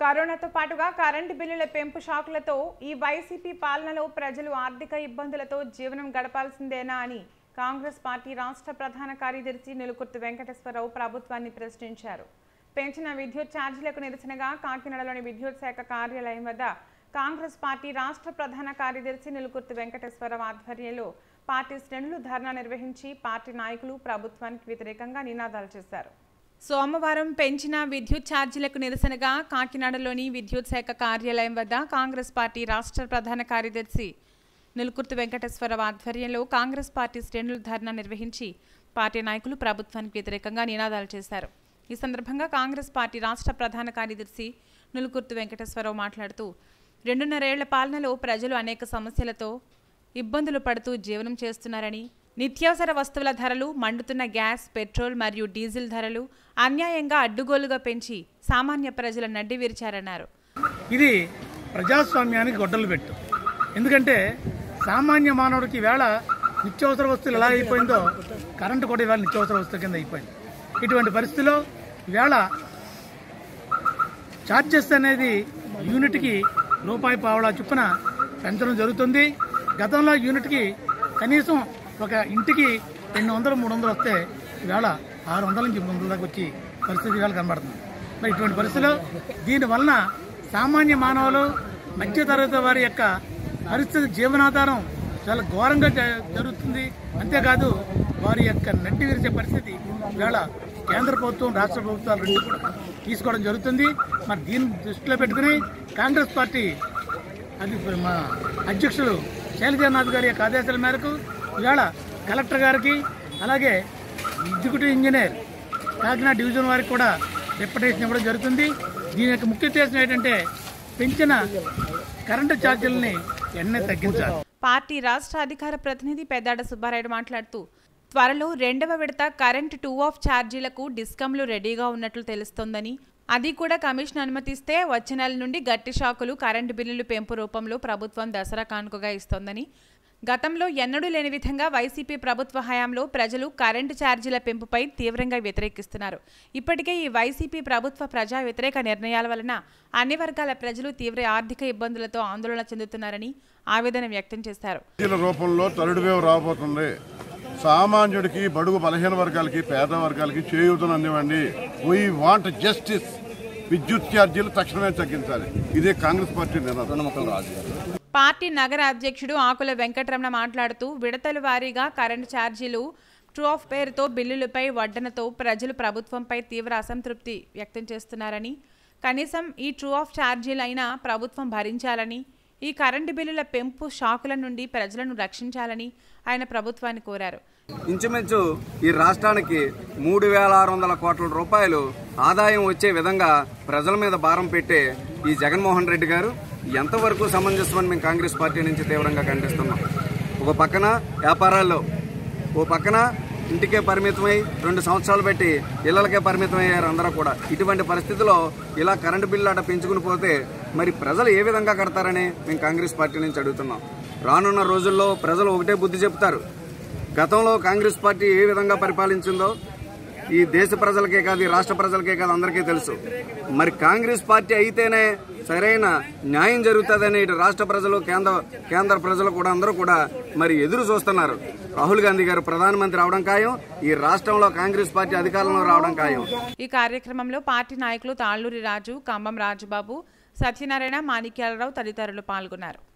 కరోనాతో పాటుగా కరెంటు బిల్లుల పెంపు షాకులతో ఈ వైసీపీ పాలనలో ప్రజలు ఆర్థిక ఇబ్బందులతో జీవనం గడపాల్సిందేనా అని కాంగ్రెస్ పార్టీ రాష్ట్ర ప్రధాన కార్యదర్శి నిలుకుర్తి వెంకటేశ్వరరావు ప్రభుత్వాన్ని ప్రశ్నించారు పెంచిన విద్యుత్ ఛార్జీలకు నిరసనగా కాకినాడలోని విద్యుత్ శాఖ కార్యాలయం వద్ద కాంగ్రెస్ పార్టీ రాష్ట్ర ప్రధాన కార్యదర్శి నిలుకుర్తి వెంకటేశ్వరరావు ఆధ్వర్యంలో పార్టీ శ్రేణులు ధర్నా నిర్వహించి పార్టీ నాయకులు ప్రభుత్వానికి వ్యతిరేకంగా నినాదాలు చేశారు సోమవారం పెంచిన విద్యుత్ ఛార్జీలకు నిరసనగా కాకినాడలోని విద్యుత్ శాఖ కార్యాలయం వద్ద కాంగ్రెస్ పార్టీ రాష్ట్ర ప్రధాన కార్యదర్శి నిలుకుర్తి వెంకటేశ్వరరావు ఆధ్వర్యంలో కాంగ్రెస్ పార్టీ శ్రేణులు ధర్నా నిర్వహించి పార్టీ నాయకులు ప్రభుత్వానికి వ్యతిరేకంగా నినాదాలు చేశారు ఈ సందర్భంగా కాంగ్రెస్ పార్టీ రాష్ట్ర ప్రధాన కార్యదర్శి నిలుకుర్తి వెంకటేశ్వరరావు మాట్లాడుతూ రెండున్నరేళ్ల పాలనలో ప్రజలు అనేక సమస్యలతో ఇబ్బందులు పడుతూ జీవనం చేస్తున్నారని నిత్యావసర వస్తువుల ధరలు మండుతున్న గ్యాస్ పెట్రోల్ మరియు డీజిల్ ధరలు అన్యాయంగా అడ్డుగోలుగా పెంచి సామాన్య ప్రజల నడ్డి విరిచారన్నారు ఇది ప్రజాస్వామ్యానికి గొడ్డలు పెట్టు ఎందుకంటే సామాన్య మానవుడికి వేళ నిత్యావసర వస్తువులు ఎలా అయిపోయిందో కరెంటు కూడా ఇవాళ నిత్యావసర వస్తువు కింద అయిపోయింది ఇటువంటి పరిస్థితిలో ఈవేళ ఛార్జెస్ అనేది యూనిట్కి రూపాయి పావలా చొప్పున పెంచడం జరుగుతుంది గతంలో యూనిట్కి కనీసం ఒక ఇంటికి రెండు వందలు మూడు వందలు వస్తే ఈవేళ ఆరు వందల నుంచి మూడు వందల దాకా వచ్చి పరిస్థితి ఇవాళ కనబడుతుంది మరి ఇటువంటి పరిస్థితిలో దీనివలన సామాన్య మానవులు మధ్యతరగతి వారి యొక్క పరిస్థితి జీవనాధారం చాలా ఘోరంగా జ- జరుగుతుంది అంతేకాదు వారి యొక్క నడ్డి విరిచే పరిస్థితి ఇవాళ కేంద్ర ప్రభుత్వం రాష్ట్ర ప్రభుత్వాలు రెండు కూడా తీసుకోవడం జరుగుతుంది మరి దీన్ని దృష్టిలో పెట్టుకుని కాంగ్రెస్ పార్టీ అది మా అధ్యక్షులు శైలజానాథ్ గారి యొక్క ఆదేశాల మేరకు ఇవాళ కలెక్టర్ గారికి అలాగే ఎగ్జిక్యూటివ్ ఇంజనీర్ కాకినాడ డివిజన్ వారికి కూడా డిప్యుటేషన్ ఇవ్వడం జరుగుతుంది దీని యొక్క ముఖ్య ఉద్దేశం ఏంటంటే పెంచిన కరెంటు ఛార్జీలని వెంటనే తగ్గించాలి పార్టీ రాష్ట్ర అధికార ప్రతినిధి పెద్దాడ సుబ్బారాయుడు మాట్లాడుతూ త్వరలో రెండవ విడత కరెంట్ టూ ఆఫ్ ఛార్జీలకు డిస్కంలు రెడీగా ఉన్నట్లు తెలుస్తోందని అది కూడా కమిషన్ అనుమతిస్తే వచ్చే నెల నుండి గట్టి షాకులు కరెంటు బిల్లులు పెంపు రూపంలో ప్రభుత్వం దసరా కానుకగా ఇస్తోందని గతంలో ఎన్నడూ లేని విధంగా వైసీపీ ప్రభుత్వ హయాంలో ప్రజలు కరెంటు ఛార్జీల పెంపుపై తీవ్రంగా వ్యతిరేకిస్తున్నారు ఇప్పటికే ఈ వైసీపీ ప్రభుత్వ ప్రజా వ్యతిరేక నిర్ణయాల వలన అన్ని వర్గాల ప్రజలు తీవ్ర ఆర్థిక ఇబ్బందులతో ఆందోళన చెందుతున్నారని ఆవేదన వ్యక్తం చేశారు ఛార్జీల రూపంలో థర్డ్ వేవ్ రాబోతుంది సామాన్యుడికి బడుగు బలహీన వర్గాలకి పేద వర్గాలకి చేయూతను అందివ్వండి వీ వాంట్ జస్టిస్ విద్యుత్ ఛార్జీలు తక్షణమే తగ్గించాలి ఇదే కాంగ్రెస్ పార్టీ నినాదం పార్టీ నగర అధ్యక్షుడు ఆకుల వెంకటరమణ మాట్లాడుతూ విడతల వారీగా కరెంటు ఛార్జీలు ట్రూ ఆఫ్ పేరుతో బిల్లులపై వడ్డనతో ప్రజలు ప్రభుత్వంపై తీవ్ర అసంతృప్తి వ్యక్తం చేస్తున్నారని కనీసం ఈ ట్రూ ఆఫ్ ఛార్జీలు అయినా ప్రభుత్వం భరించాలని ఈ కరెంటు బిల్లుల పెంపు షాకుల నుండి ప్రజలను రక్షించాలని ఆయన ప్రభుత్వాన్ని కోరారు ఇంచుమించు ఈ రాష్ట్రానికి మూడు వేల ఆరు వందల కోట్ల రూపాయలు ఆదాయం వచ్చే విధంగా ప్రజల మీద భారం పెట్టే ఈ జగన్మోహన్ రెడ్డి గారు ఎంతవరకు సమంజసమని మేము కాంగ్రెస్ పార్టీ నుంచి తీవ్రంగా ఖండిస్తున్నాం ఒక పక్కన వ్యాపారాల్లో ఓ పక్కన ఇంటికే పరిమితమై రెండు సంవత్సరాలు పెట్టి ఇళ్లకే పరిమితమయ్యారు అందరూ కూడా ఇటువంటి పరిస్థితిలో ఇలా కరెంటు బిల్లు అట పెంచుకుని పోతే మరి ప్రజలు ఏ విధంగా కడతారని మేము కాంగ్రెస్ పార్టీ నుంచి అడుగుతున్నాం రానున్న రోజుల్లో ప్రజలు ఒకటే బుద్ధి చెప్తారు గతంలో కాంగ్రెస్ పార్టీ ఏ విధంగా పరిపాలించిందో ఈ దేశ ప్రజలకే కాదు ఈ రాష్ట్ర ప్రజలకే కాదు అందరికీ తెలుసు మరి కాంగ్రెస్ పార్టీ అయితేనే సరైన న్యాయం జరుగుతుందని ఇటు రాష్ట్ర ప్రజలు కేంద్ర కేంద్ర ప్రజలు కూడా అందరూ కూడా మరి ఎదురు చూస్తున్నారు రాహుల్ గాంధీ గారు ప్రధానమంత్రి అవడం ఖాయం ఈ రాష్ట్రంలో కాంగ్రెస్ పార్టీ అధికారంలో రావడం ఖాయం ఈ కార్యక్రమంలో పార్టీ నాయకులు తాళ్లూరి రాజు కంబం రాజుబాబు సత్యనారాయణ మాణిక్యాలరావు తదితరులు పాల్గొన్నారు